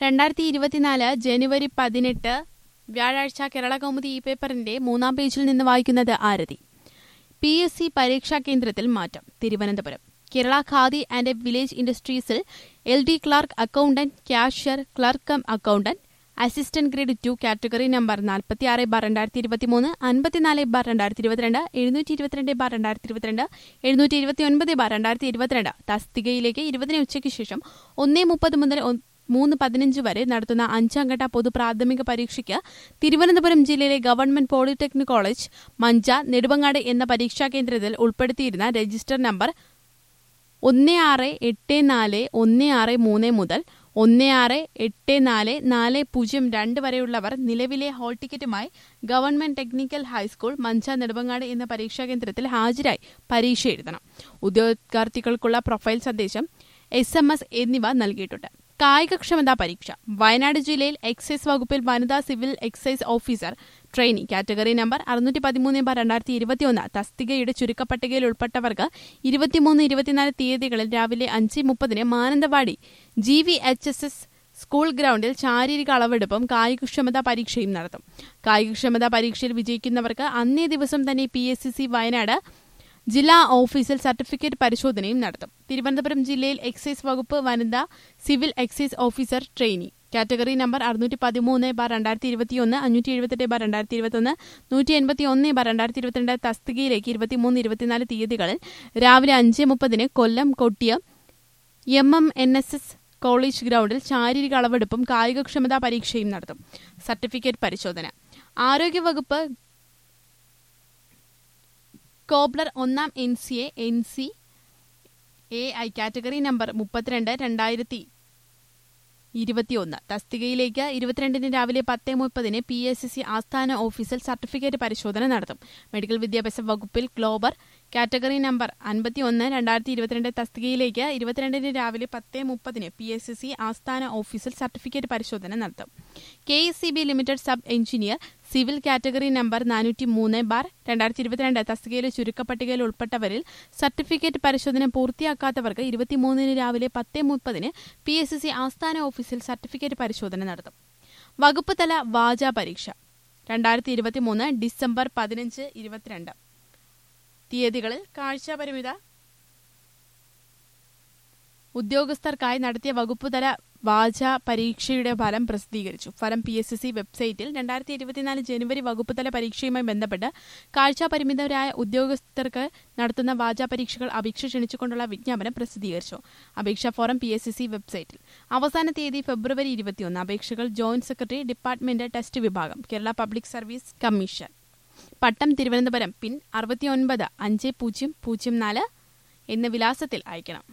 രണ്ടായിരത്തി ഇരുപത്തിനാല് ജനുവരി പതിനെട്ട് വ്യാഴാഴ്ച കേരള കൗമുദി ഈ പേപ്പറിന്റെ മൂന്നാം പേജിൽ നിന്ന് വായിക്കുന്നത് ആരതി പി എസ് സി പരീക്ഷാ കേന്ദ്രത്തിൽ മാറ്റം തിരുവനന്തപുരം കേരള ഖാദി ആൻഡ് വില്ലേജ് ഇൻഡസ്ട്രീസിൽ L D clerk accountant cashier clerk cum accountant assistant grade two category number നാൽപ്പത്തിയാറ് ബാർ രണ്ടായിരത്തി ഇരുപത്തിമൂന്ന് അൻപത്തിനാല് ബാർ രണ്ടായിരത്തി ഇരുപത്തിരണ്ട് എഴുന്നൂറ്റി ഇരുപത്തിരണ്ട് ബാർ രണ്ടായിരത്തി ഇരുപത്തിരണ്ട് എഴുന്നൂറ്റി ഇരുപത്തിയൊൻപത് ബാർ രണ്ടായിരത്തി ഇരുപത്തിരണ്ട് തസ്തികയിലേക്ക് ഇരുപതിന് ഉച്ചയ്ക്ക് ശേഷം ഒന്നേ മുപ്പത് മുതൽ ഒ- മൂന്ന് പതിനഞ്ച് വരെ നടത്തുന്ന അഞ്ചാം ഘട്ട പൊതു പ്രാഥമിക പരീക്ഷയ്ക്ക് തിരുവനന്തപുരം ജില്ലയിലെ government polytechnic college Mancha Nedumangad എന്ന പരീക്ഷാ കേന്ദ്രത്തിൽ ഉൾപ്പെടുത്തിയിരുന്ന രജിസ്റ്റർ നമ്പർ ഒന്ന് ആറ് എട്ട് നാല് ഒന്ന് ആറ് മൂന്ന് മുതൽ ഒന്ന് ആറ് എട്ട് നാല് നാല് പൂജ്യം രണ്ട് വരെയുള്ളവർ നിലവിലെ ഹാൾ ടിക്കറ്റുമായി government technical high school Mancha Nedumangad എന്ന പരീക്ഷാ കേന്ദ്രത്തിൽ ഹാജരായി പരീക്ഷ എഴുതണം ഉദ്യോഗാർത്ഥികൾക്കുള്ള പ്രൊഫൈൽ സന്ദേശം എസ് എം എസ് എന്നിവ നൽകിയിട്ടുണ്ട് കായികക്ഷമതാ പരീക്ഷ വയനാട് ജില്ലയിൽ എക്സൈസ് വകുപ്പിൽ വനിതാ civil excise officer trainee category number അറുന്നൂറ്റി പതിമൂന്ന് ബാർ രണ്ടായിരത്തി ഇരുപത്തിയൊന്ന് തസ്തികയുടെ ചുരുക്കപ്പട്ടികയിൽ ഉൾപ്പെട്ടവർക്ക് ഇരുപത്തിമൂന്ന് ഇരുപത്തിനാല് തീയതികളിൽ രാവിലെ അഞ്ച് മുപ്പതിന് Mananthavady G V H S S school ഗ്രൗണ്ടിൽ ശാരീരിക അളവെടുപ്പും കായികക്ഷമതാ പരീക്ഷയും നടത്തും കായികക്ഷമതാ പരീക്ഷയിൽ വിജയിക്കുന്നവർക്ക് അന്നേ ദിവസം തന്നെ P S C C Wayanad ജില്ലാ ഓഫീസിൽ സർട്ടിഫിക്കറ്റ് പരിശോധനയും നടത്തും തിരുവനന്തപുരം ജില്ലയിൽ എക്സൈസ് വകുപ്പ് വനിതാ civil excise officer trainee category number അറുന്നൂറ്റി പതിമൂന്ന് ബാർ രണ്ടായിരത്തി ഇരുപത്തിയൊന്ന് അഞ്ഞൂറ്റി എഴുപത്തെട്ട് ബാർ രണ്ടായിരത്തി ഇരുപത്തൊന്ന് നൂറ്റി എൺപത്തി ഒന്ന് ബാർ രണ്ടായിരത്തി ഇരുപത്തിരണ്ട് തസ്തികയിലേക്ക് ഇരുപത്തിമൂന്ന് ഇരുപത്തിനാല് തീയതികളിൽ രാവിലെ അഞ്ച് മുപ്പതിന് Kollam Kottiyam M M N S S college ഗ്രൗണ്ടിൽ ശാരീരിക അളവെടുപ്പും കായികക്ഷമതാ പരീക്ഷയും നടത്തും സർട്ടിഫിക്കറ്റ് പരിശോധന ആരോഗ്യവകുപ്പ് കോബ്ലർ ഒന്നാം N C A N C A I category number മുപ്പത്തിരണ്ട് രണ്ടായിരത്തി ഇരുപത്തിയൊന്ന് തസ്തികയിലേക്ക് ഇരുപത്തിരണ്ടിന് രാവിലെ പത്ത് മുപ്പതിന് പി എസ് സി ആസ്ഥാന ഓഫീസിൽ സർട്ടിഫിക്കറ്റ് പരിശോധന നടത്തും മെഡിക്കൽ വിദ്യാഭ്യാസ വകുപ്പിൽ ഗ്ലോബർ കാറ്റഗറി നമ്പർ അൻപത്തിയൊന്ന് രണ്ടായിരത്തി ഇരുപത്തിരണ്ട് തസ്തികയിലേക്ക് ഇരുപത്തിരണ്ടിന് രാവിലെ പത്ത് മുപ്പതിന് പി എസ് സി ആസ്ഥാന ഓഫീസിൽ സർട്ടിഫിക്കറ്റ് പരിശോധന നടത്തും K S C B limited sub engineer civil category number നാനൂറ്റി മൂന്ന് ബാർ രണ്ടായിരത്തി ഇരുപത്തിരണ്ട് തസ്തികയിലെ ചുരുക്കപ്പട്ടികയിൽ ഉൾപ്പെട്ടവരിൽ സർട്ടിഫിക്കറ്റ് പരിശോധന പൂർത്തിയാക്കാത്തവർക്ക് ഇരുപത്തിമൂന്നിന് രാവിലെ പത്ത് മുപ്പതിന് പി എസ് സി ആസ്ഥാന ഓഫീസിൽ സർട്ടിഫിക്കറ്റ് പരിശോധന നടത്തും വകുപ്പ് തല വാച പരീക്ഷ രണ്ടായിരത്തി ഇരുപത്തിമൂന്ന് ഡിസംബർ പതിനഞ്ച് ഇരുപത്തിരണ്ട് തീയതികളിൽ കാഴ്ചാപരിമിത ഉദ്യോഗസ്ഥർക്കായി നടത്തിയ വകുപ്പുതല വാച പരീക്ഷയുടെ ഫലം പ്രസിദ്ധീകരിച്ചു ഫലം പി എസ് സി വെബ്സൈറ്റിൽ രണ്ടായിരത്തി ഇരുപത്തിനാല് ജനുവരി വകുപ്പുതല പരീക്ഷയുമായി ബന്ധപ്പെട്ട് കാഴ്ചാപരിമിതരായ ഉദ്യോഗസ്ഥർക്ക് നടത്തുന്ന വാചാ പരീക്ഷകൾ അപേക്ഷ ക്ഷണിച്ചുകൊണ്ടുള്ള വിജ്ഞാപനം പ്രസിദ്ധീകരിച്ചു അപേക്ഷാ ഫോറം പി എസ് സി വെബ്സൈറ്റിൽ അവസാന തീയതി ഫെബ്രുവരി ഇരുപത്തിയൊന്ന് അപേക്ഷകൾ ജോയിന്റ് സെക്രട്ടറി ഡിപ്പാർട്ട്മെന്റ് ടെസ്റ്റ് വിഭാഗം Kerala public service commission Pattom Thiruvananthapuram pin അറുപത്തിയൊൻപത് അഞ്ച് പൂജ്യം പൂജ്യം നാല് എന്ന വിലാസത്തിൽ അയക്കണം